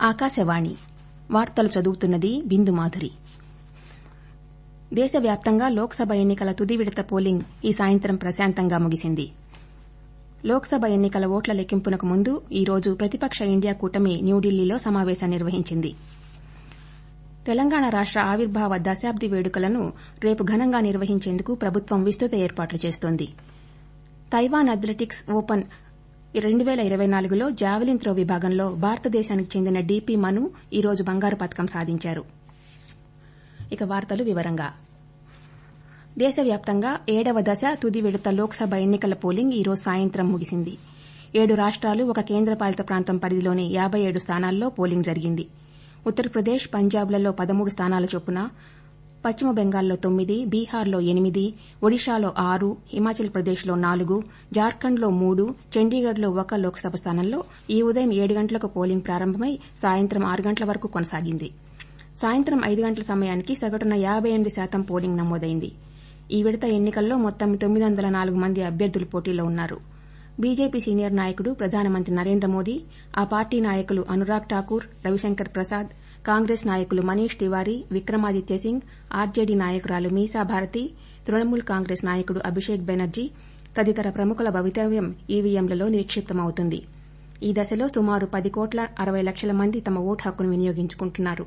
ఆకాశవాణి వార్తలు చదువుతున్నది బిందు మాధురి దేశవ్యాప్తంగా లోక్సభ ఎన్నికల తుది విడత పోలింగ్ ఈ సాయంత్రం ప్రశాంతంగా ముగిసింది లోక్సభ ఎన్నికల ఓట్ల లెక్కింపునకు ముందు ఈ రోజు ప్రతిపక్ష ఇండియా కూటమి న్యూఢిల్లీలో సమావేశం నిర్వహించింది తెలంగాణ రాష్ట ఆవిర్భావ దశాబ్ది వేడుకలను రేపు ఘనంగా నిర్వహించేందుకు ప్రభుత్వం విస్తృత ఏర్పాట్లు చేస్తోంది తైవాన్ అథ్లెటిక్స్ ఓపెన్ రెండు పేల ఇరవై నాలుగులో జావెలిన్ త్రో విభాగంలో భారతదేశానికి చెందిన డీపీ మను ఈ రోజు బంగారు పతకం సాధించారు ఇక వార్తలు వివరంగా దేశవ్యాప్తంగా ఏడవ దశ తుది విడత లోక్సభ ఎన్నికల పోలింగ్ ఈ రోజు సాయంత్రం ముగిసింది ఏడు రాష్టాలు ఒక కేంద్రపాలిత ప్రాంతం పరిధిలోని యాబై ఏడు స్థానాల్లో పోలింగ్ జరిగింది ఉత్తరప్రదేశ్ పంజాబ్లలో పదమూడు స్థానాల చొప్పున పశ్చిమ బెంగాల్లో తొమ్మిది బీహార్లో ఎనిమిది ఒడిషాలో ఆరు హిమాచల్ ప్రదేశ్లో నాలుగు జార్ఖండ్లో మూడు చండీగఢ్లో ఒక లోక్సభ స్థానంలో ఈ ఉదయం ఏడు గంటలకు పోలింగ్ ప్రారంభమై సాయంత్రం ఆరు గంటల వరకు కొనసాగింది సాయంత్రం ఐదు గంటల సమయానికి సగటున యాబై ఎనిమిది శాతం పోలింగ్ నమోదైంది ఈ విడత ఎన్నికల్లో మొత్తం తొమ్మిది వందల నాలుగు మంది అభ్యర్థులు పోటీలో ఉన్నారు బీజేపీ సీనియర్ నాయకుడు ప్రధానమంత్రి నరేంద్ర మోదీ ఆ పార్టీ నాయకులు అనురాగ్ ఠాకూర్ రవిశంకర్ ప్రసాద్ కాంగ్రెస్ నాయకులు మనీష్ తివారీ విక్రమాదిత్య సింగ్ ఆర్జేడీ నాయకురాలు మీసా భారతి తృణమూల్ కాంగ్రెస్ నాయకుడు అభిషేక్ బెనర్జీ తదితర ప్రముఖుల భవితవ్యం ఈవీఎంలలో నిక్షిప్తమవుతుంది ఈ దశలో సుమారు పది కోట్ల అరవై లక్షల మంది తమ ఓటు హక్కును వినియోగించుకుంటున్నారు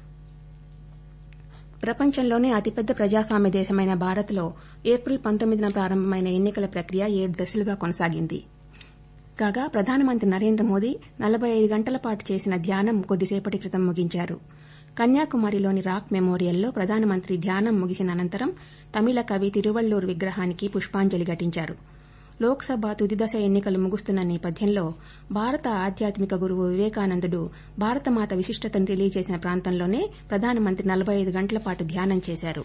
ప్రపంచంలోనే అతిపెద్ద ప్రజాస్వామ్య దేశమైన భారత్లో ఏప్రిల్ పంతొమ్మిదిన ప్రారంభమైన ఎన్నికల ప్రక్రియ ఏడు దశలుగా కొనసాగింది కాగా ప్రధానమంత్రి నరేంద్ర మోదీ నలబై ఐదు గంటల పాటు చేసిన ధ్యానం కొద్దిసేపటి క్రితం ముగించారు కన్యాకుమారిలోని రాక్ మెమోరియల్లో ప్రధానమంత్రి ధ్యానం ముగిసిన అనంతరం తమిళ కవి తిరువళ్లూర్ విగ్రహానికి పుష్పాంజలి ఘటించారు లోక్సభ తుదిదశ ఎన్నికలు ముగుస్తున్న నేపథ్యంలో భారత ఆధ్యాత్మిక గురువు వివేకానందుడు భారతమాత విశిష్టతను తెలియజేసిన ప్రాంతంలోనే ప్రధానమంత్రి నలబై ఐదు గంటల పాటు ధ్యానం చేశారు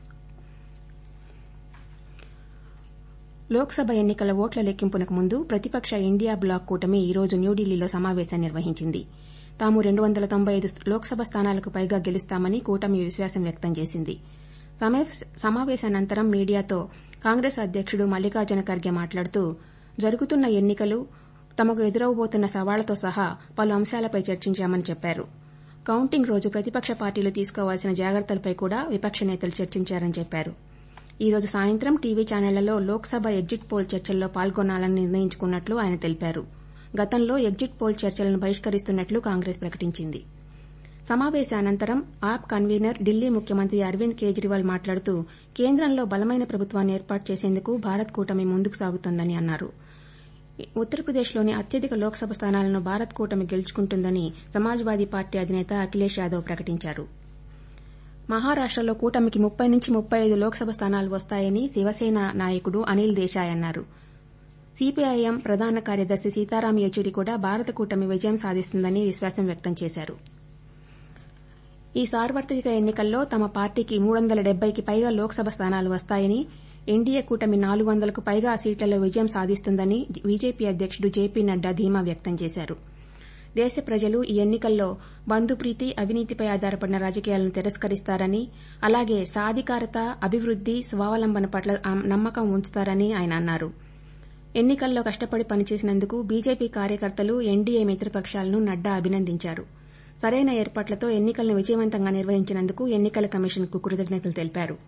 లోక్సభ ఎన్నికల ఓట్ల లెక్కింపునకు ముందు ప్రతిపక్ష ఇండియా బ్లాక్ కూటమి ఈ రోజు న్యూఢిల్లీలో సమావేశం నిర్వహించింది తాము రెండు వందల తొంభై ఐదు లోక్సభ స్థానాలకు పైగా గెలుస్తామని కూటమి విశ్వాసం వ్యక్తం చేసింది సమావేశానంతరం మీడియాతో కాంగ్రెస్ అధ్యకుడు మల్లికార్జున ఖర్గే మాట్లాడుతూ జరుగుతున్న ఎన్నికలు తమకు ఎదురవబోతున్న సవాళ్లతో సహా పలు అంశాలపై చర్చించామని చెప్పారు కౌంటింగ్ రోజు ప్రతిపక్ష పార్టీలు తీసుకోవాల్సిన జాగ్రత్తలపై కూడా విపక్ష నేతలు చర్చించారని చెప్పారు ఈ రోజు సాయంత్రం టీవీ ఛానళ్లలో లోక్సభ ఎగ్జిట్ పోల్ చర్చల్లో పాల్గొనాలని నిర్ణయించుకున్నట్లు ఆయన తెలిపారు గతంలో ఎగ్జిట్ పోల్ చర్చలను బహిష్కరిస్తున్నట్లు కాంగ్రెస్ ప్రకటించింది సమావేశానంతరం ఆప్ కన్వీనర్ ఢిల్లీ ముఖ్యమంత్రి అరవింద్ కేజ్రీవాల్ మాట్లాడుతూ కేంద్రంలో బలమైన ప్రభుత్వాన్ని ఏర్పాటు చేసేందుకు భారత్ కూటమి ముందుకు సాగుతోందని అన్నారు ఉత్తరప్రదేశ్లోని అత్యధిక లోక్సభ స్థానాలను భారత్ కూటమి గెలుచుకుంటుందని సమాజ్వాదీ పార్టీ అధినేత అఖిలేష్ యాదవ్ ప్రకటించారు మహారాష్టలో కూటమికి ముప్పై నుంచి ముప్పై ఐదు లోక్సభ స్థానాలు వస్తాయని శివసేన నాయకుడు అనిల్ దేశాయ్ అన్నారు సీపీఐఎం ప్రధాన కార్యదర్శి సీతారాం యెచూరి కూడా భారత కూటమి విజయం సాధిస్తుందని విశ్వాసం వ్యక్తం చేశారు ఈ సార్వత్రిక ఎన్నికల్లో తమ పార్టీకి మూడు వందల డెబ్బైకి పైగా లోక్సభ స్థానాలు వస్తాయని ఎన్డీఏ కూటమి నాలుగు వందలకు పైగా సీట్లలో విజయం సాధిస్తుందని బీజేపీ అధ్యకుడు జేపీ నడ్డా ధీమా వ్యక్తం చేశారు దేశ ప్రజలు ఈ ఎన్నికల్లో బంధుప్రీతి అవినీతిపై ఆధారపడిన రాజకీయాలను తిరస్కరిస్తారని అలాగే సాధికారత అభివృద్ది స్వావలంబన పట్ల నమ్మకం ఉంచుతారని ఆయన అన్నారు ఎన్నికల్లో కష్టపడి పనిచేసినందుకు బీజేపీ కార్యకర్తలు ఎన్డీఏ మిత్రపక్షాలను నడ్డా అభినందించారు సరైన ఏర్పాట్లతో ఎన్నికలను విజయవంతంగా నిర్వహించినందుకు ఎన్నికల కమిషన్కు కృతజ్ఞతలు తెలిపారు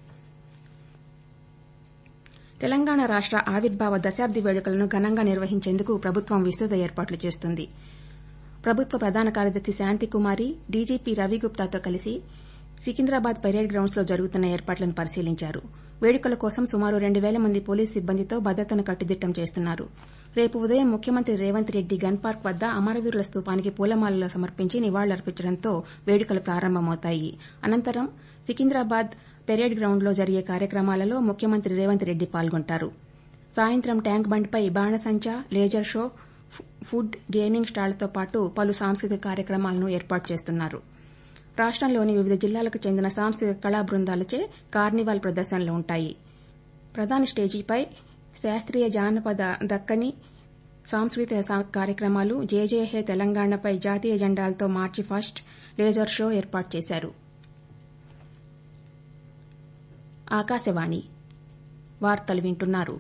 తెలంగాణ రాష్ట ఆవిర్భావ దశాబ్ది వేడుకలను ఘనంగా నిర్వహించేందుకు ప్రభుత్వం విస్తృత ఏర్పాట్లు చేస్తోంది ప్రభుత్వ ప్రధాన కార్యదర్శి శాంతికుమారి డీజీపీ రవిగుప్తాతో కలిసి సికింద్రాబాద్ పరేడ్ గ్రౌండ్స్లో జరుగుతున్న ఏర్పాట్లను పరిశీలించారు వేడుకల కోసం సుమారు రెండు వేల మంది పోలీసు సిబ్బందితో భద్రతను కట్టుదిట్టం చేస్తున్నారు రేపు ఉదయం ముఖ్యమంత్రి రేవంత్ రెడ్డి గన్ పార్క్ వద్ద అమరవీరుల స్తూపానికి పూలమాలలు సమర్పించి నివాళులర్పించడంతో వేడుకలు ప్రారంభమవుతాయి అనంతరం సికింద్రాబాద్ పెరేడ్ గ్రౌండ్లో జరిగే కార్యక్రమాలలో ముఖ్యమంత్రి రేవంత్ రెడ్డి పాల్గొంటారు సాయంత్రం ట్యాంక్ బండ్పై బాణసంచా లేజర్ షో ఫుడ్ గేమింగ్ స్టాళ్లతో పాటు పలు సాంస్కృతిక కార్యక్రమాలను ఏర్పాటు చేస్తున్నారు రాష్టంలోని వివిధ జిల్లాలకు చెందిన సాంస్కృతిక కళా బృందాలచే కార్నివాల్ ప్రదర్శనలు ఉంటాయి ప్రధాన స్టేజీపై శాస్త్రీయ జానపద దక్కని సాంస్కృతిక కార్యక్రమాలు జేజేహే తెలంగాణపై జాతీయ జెండాలతో మార్చి ఫస్ట్ లేజర్ షో ఏర్పాటు చేశారు ఆకాశవాణి వార్తలు వింటున్నారు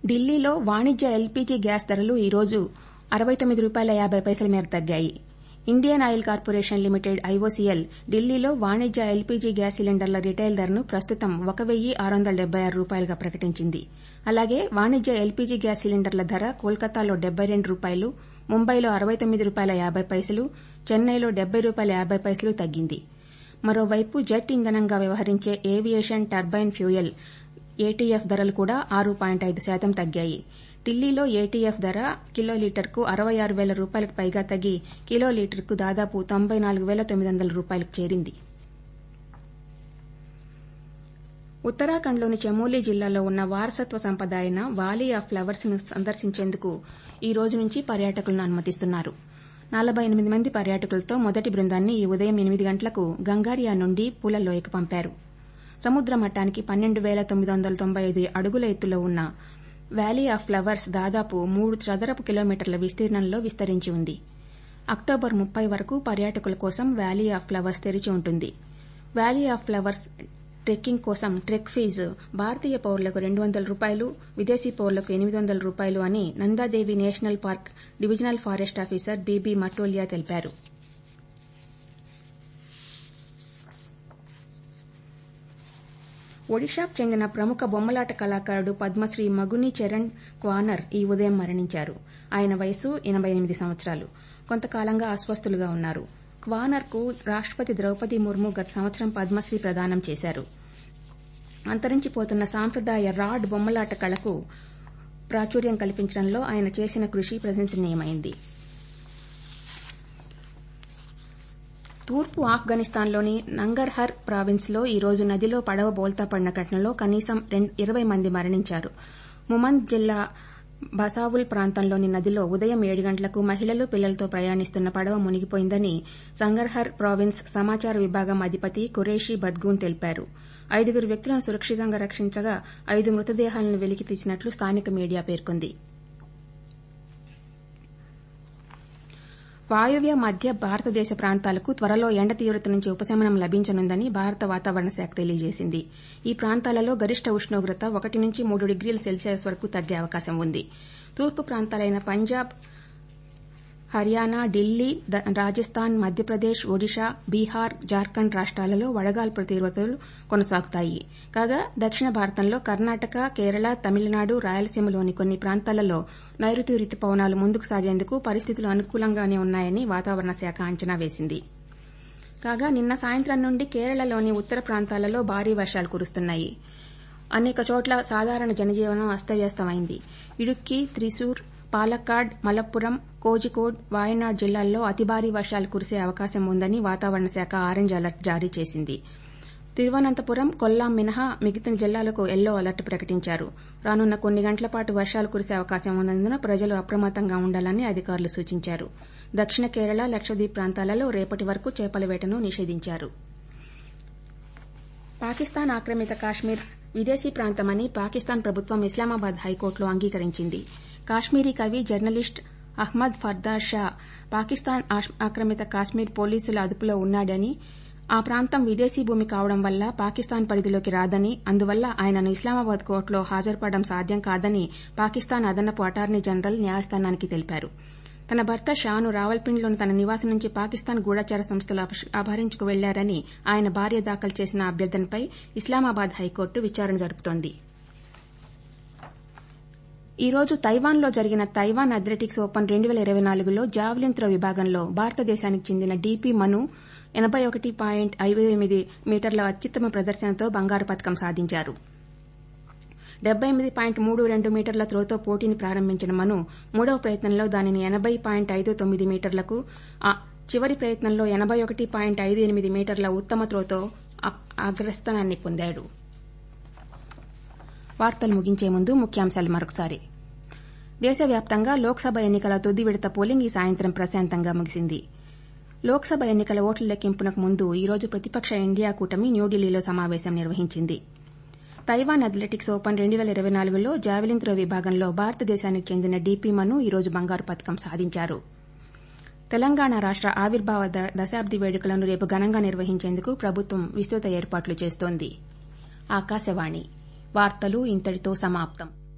ఢిల్లీలో వాణిజ్య ఎల్పీజీ గ్యాస్ ధరలు ఈ రోజు అరవై తొమ్మిది రూపాయల యాబై పైసల మేర తగ్గాయి Indian Oil Corporation Limited IOCL ఢిల్లీలో వాణిజ్య ఎల్పీజీ గ్యాస్ సిలిండర్ల రిటైల్ ధరను ప్రస్తుతం ఒక వెయ్యి ఆరు వందల డెబ్బై ఆరు రూపాయలుగా ప్రకటించింది అలాగే వాణిజ్య ఎల్పీజీ గ్యాస్ సిలిండర్ల ధర కోల్కతాలో డెబ్బై రెండు రూపాయలు ముంబైలో అరవై తొమ్మిది రూపాయల యాబై పైసలు చెన్నైలో డెబ్బై రూపాయల యాబై పైసలు తగ్గింది మరోవైపు జెట్ ఇంధనంగా వ్యవహరించే ఏవియేషన్ టర్బైన్ ఫ్యూయల్ ఏటీఎఫ్ ధరలు కూడా ఆరు పాయింట్ ఐదు శాతం తగ్గాయి ఢిల్లీలో ఏటీఎఫ్ ధర కిలో లీటర్కు అరవై ఆరు వేల రూపాయలకు పైగా తగ్గి కిలో లీటర్కు దాదాపు తొంభై నాలుగు వేల తొమ్మిది వందల రూపాయలకు చేరింది ఉత్తరాఖండ్లోని చమోలీ జిల్లాలో ఉన్న వారసత్వ సంపద అయిన వాలీ ఆఫ్ ఫ్లవర్స్ ను సందర్శించేందుకు ఈ రోజు నుంచి పర్యాటకులను అనుమతిస్తున్నారు నలభై ఎనిమిది మంది పర్యాటకులతో మొదటి బృందాన్ని ఈ ఉదయం ఎనిమిది గంటలకు గంగారియా నుండి పూలలోయకు పంపారు సముద్ర మట్టానికి పన్నెండు వేల తొమ్మిది వందల తొంభై ఐదు అడుగుల ఎత్తులో ఉన్న వ్యాలీ ఆఫ్ ఫ్లవర్స్ దాదాపు మూడు చదరపు కిలోమీటర్ల విస్తీర్ణంలో విస్తరించి ఉంది అక్టోబర్ ముప్పై వరకు పర్యాటకుల కోసం వ్యాలీ ఆఫ్ ఫ్లవర్స్ తెరిచి ఉంటుంది వ్యాలీ ఆఫ్ ఫ్లవర్స్ ట్రెక్కింగ్ కోసం ట్రెక్ ఫీజు భారతీయ పౌరులకు రెండు వందల రూపాయలు విదేశీ పౌరులకు ఎనిమిది వందల రూపాయలు అని Nandadevi National Park Divisional Forest Officer B B Matolia తెలిపారు ఒడిషాకు చెందిన ప్రముఖ బొమ్మలాట కళాకారుడు పద్మశ్రీ మగుని చరణ్ క్వానర్ ఈ ఉదయం మరణించారు ఆయన వయసు ఎనబై ఎనిమిది సంవత్సరాలు కొంతకాలంగా అస్వస్థులుగా ఉన్నారు క్వానర్ కు రాష్టపతి ద్రౌపది ముర్ము గత సంవత్సరం పద్మశ్రీ ప్రదానం చేశారు అంతరించిపోతున్న సాంప్రదాయ రాడ్ బొమ్మలాట కళకు ప్రాచుర్యం కల్పించడంలో ఆయన చేసిన కృషి ప్రశంసనీయమైంది తూర్పు ఆఫ్ఘనిస్తాన్లోని నంగర్హర్ ప్రావిన్స్లో ఈ రోజు నదిలో పడవ బోల్తా పడిన ఘటనలో కనీసం ఇరవై మంది మరణించారు ముమంద్ జిల్లా బసావుల్ ప్రాంతంలోని నదిలో ఉదయం ఏడు గంటలకు మహిళలు పిల్లలతో ప్రయాణిస్తున్న పడవ మునిగిపోయిందని సంగర్హర్ ప్రావిన్స్ సమాచార విభాగం అధిపతి ఖురేషీ బద్గూన్ తెలిపారు ఐదుగురు వ్యక్తులను సురక్షితంగా రక్షించగా ఐదు మృతదేహాలను వెలికి తీసినట్లు స్థానిక మీడియా పేర్కొంది వాయువ్య మధ్య భారతదేశ ప్రాంతాలకు త్వరలో ఎండ తీవ్రత నుంచి ఉపశమనం లభించనుందని భారత వాతావరణ శాఖ తెలియజేసింది ఈ ప్రాంతాలలో గరిష్ట ఉష్ణోగ్రత ఒకటి నుంచి మూడు డిగ్రీల సెల్సియస్ వరకు తగ్గే అవకాశం ఉంది తూర్పు ప్రాంతాలైన పంజాబ్ హర్యానా ఢిల్లీ రాజస్థాన్ మధ్యప్రదేశ్ ఒడిషా బీహార్ జార్ఖండ్ రాష్ట్రాలలో వడగాల్పుల తీవ్రతలు కొనసాగుతాయి కాగా దక్షిణ భారతంలో కర్ణాటక కేరళ తమిళనాడు రాయలసీమలోని కొన్ని ప్రాంతాలలో నైరుతి రుతుపవనాలు ముందుకు సాగేందుకు పరిస్థితులు అనుకూలంగానే ఉన్నాయని వాతావరణ శాఖ అంచనా వేసింది కాగా నిన్న సాయంత్రం నుండి కేరళలోని ఉత్తర ప్రాంతాలలో భారీ వర్షాలు కురుస్తున్నాయి అనేక చోట్ల సాధారణ జనజీవనం అస్తవ్యస్తమైంది ఇడుక్కి త్రిశూర్ పాలక్కాడ్ మలప్పురం కోజికోడ్ వాయనాడ్ జిల్లాల్లో అతి భారీ వర్షాలు కురిసే అవకాశం ఉందని వాతావరణ శాఖ ఆరెంజ్ అలర్ట్ జారీ చేసింది తిరువనంతపురం కొల్లాం మినహా మిగతా జిల్లాలకు ఎల్లో అలర్ట్ ప్రకటించారు రానున్న కొన్ని గంటల పాటు వర్షాలు కురిసే అవకాశం ఉన్నందున ప్రజలు అప్రమత్తంగా ఉండాలని అధికారులు సూచించారు దక్షిణ కేరళ లక్షద్వీప్ ప్రాంతాలలో రేపటి వరకు చేపల వేటను నిషేధించారు పాకిస్తాన్ ఆక్రమిత కాశ్మీర్ విదేశీ ప్రాంతమని పాకిస్తాన్ ప్రభుత్వం ఇస్లామాబాద్ హైకోర్టులో అంగీకరించింది కాశ్మీరీ కవి జర్నలిస్ట్ అహ్మద్ ఫర్దార్ షా పాకిస్తాన్ ఆక్రమిత కాశ్మీర్ పోలీసుల అదుపులో ఉన్నాడని ఆ ప్రాంతం విదేశీ భూమి కావడం వల్ల పాకిస్తాన్ పరిధిలోకి రాదని అందువల్ల ఆయనను ఇస్లామాబాద్ కోర్టులో హాజరుపడడం సాధ్యం కాదని పాకిస్తాన్ అదనపు అటార్నీ జనరల్ న్యాయస్థానానికి తెలిపారు తన భర్త షాను రావల్పిండిలోని తన నివాసం నుంచి పాకిస్తాన్ గూఢచార సంస్థలు అపహరించుకు వెళ్లారని ఆయన భార్య దాఖలు చేసిన అభ్యర్థనపై ఇస్లామాబాద్ హైకోర్టు విచారణ జరుపుతోంది ఈ రోజు తైవాన్లో జరిగిన తైవాన్ అథ్లెటిక్స్ ఓపెన్ రెండు వేల ఇరవై నాలుగులో జావలిన్ త్రో విభాగంలో భారతదేశానికి చెందిన డీపీ మను ఎనబై ఒకటి పాయింట్ ఐదు ఎనిమిది మీటర్ల అత్యుత్తమ ప్రదర్శనతో బంగారు పతకం సాధించారు డెబ్బై ఎనిమిది పాయింట్ మూడు రెండు మీటర్ల త్రోతో పోటీని ప్రారంభించిన మను మూడవ ప్రయత్నంలో దానిని ఎనబై పాయింట్ ఐదు తొమ్మిది మీటర్లకు చివరి ప్రయత్నంలో ఎనబై ఒకటి పాయింట్ ఐదు ఎనిమిది మీటర్ల ఉత్తమ త్రోతో అగ్రస్థానాన్ని పొందాడు వార్తలు ముగించే ముందు ముఖ్యాంశాలు మరొకసారి దేశవ్యాప్తంగా లోక్సభ ఎన్నికల తుది విడత పోలింగ్ ఈ సాయంత్రం ప్రశాంతంగా ముగిసింది లోక్సభ ఎన్నికల ఓట్ల లెక్కింపునకు ముందు ఈ రోజు ప్రతిపక్ష ఇండియా కూటమి న్యూఢిల్లీలో సమావేశం నిర్వహించింది తైవాన్ అథ్లెటిక్స్ ఓపెన్ రెండు వేల ఇరవై నాలుగులో జావెలిన్ త్రో విభాగంలో భారతదేశానికి చెందిన డీపీ మను ఈ రోజు బంగారు పతకం సాధించారు తెలంగాణ రాష్ట ఆవిర్భావ దశాబ్ది వేడుకలను రేపు ఘనంగా నిర్వహించేందుకు ప్రభుత్వం విస్తృత ఏర్పాట్లు చేస్తోంది ఆకాశవాణి వార్తలు ఇంతటితో సమాప్తం